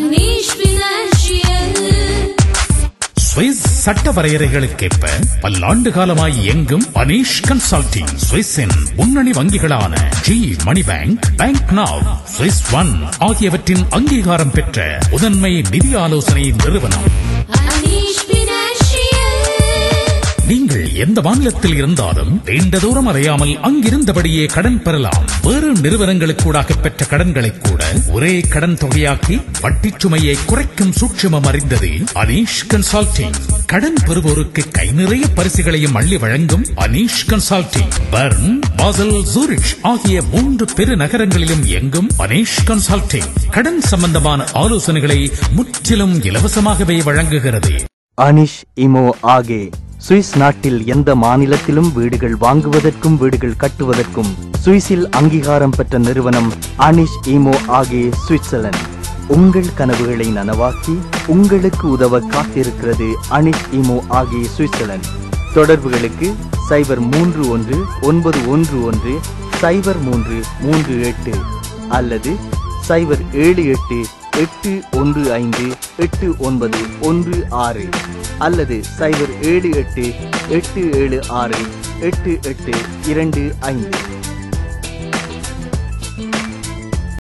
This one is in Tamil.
أنيش بناشية சுவிஸ் சட்ட வரையறைகளுக்கேற்ப பல்லாண்டு காலமாய் இயங்கும் அனீஷ் கன்சல்டிங் சுவிஸின் முன்னணி வங்கிகளான G money bank bank now Swiss one ஆகியவற்றின் அங்கீகாரம் பெற்ற முதன்மை நிதி ஆலோசனை நிறுவனம் أنيش بناشية நீங்கள் எந்த மாநிலத்தில் இருந்தாலும் நீண்ட தூரம் அறையாமல் அங்கிருந்தபடியே கடன் பெறலாம் வேறு நிறுவனங்களுக்கூடாக பெற்ற கடன்களை கூட ஒரே கடன் தொகையாக்கி வட்டிச் சுமையை குறைக்கும் சூட்சுமம் அறிந்தது அனீஷ் கன்சல்டிங் கடன் பெறுவோருக்கு கை நிறைய பரிசுகளையும் அள்ளி வழங்கும் Aneesh consulting Bern Basel Zurich ஆகிய மூன்று பெரு நகரங்களிலும் இயங்கும் அனீஷ் கன்சல்டிங் கடன் சம்பந்தமான ஆலோசனைகளை முற்றிலும் இலவசமாகவே வழங்குகிறது அனிஷ் இமோ ஆகே சுவிஸ் நாட்டில் எந்த மாநிலத்திலும் வீடுகள் வாங்குவதற்கும் வீடுகள் கட்டுவதற்கும் சுவிஸில் அங்கீகாரம் பெற்ற நிறுவனம் அனிஷ் இமோ ஆகே சுவிட்சர்லாந்து உங்கள் கனவுகளை நனவாக்கி உங்களுக்கு உதவ காத்திருக்கிறது அனிஷ் இமோ ஆகே சுவிட்சர்லாந்து தொடர்புகளுக்கு சைபர் மூன்று ஒன்று ஒன்பது ஒன்று ஒன்று சைபர் மூன்று மூன்று எட்டு அல்லது சைபர் ஏழு எட்டு எட்டு ஒன்று ஐந்து எட்டு ஒன்பது ஒன்று ஆறு அல்லது சைபர் ஏழு எட்டு எட்டு ஏழு ஆறு எட்டு எட்டு இரண்டு ஐந்து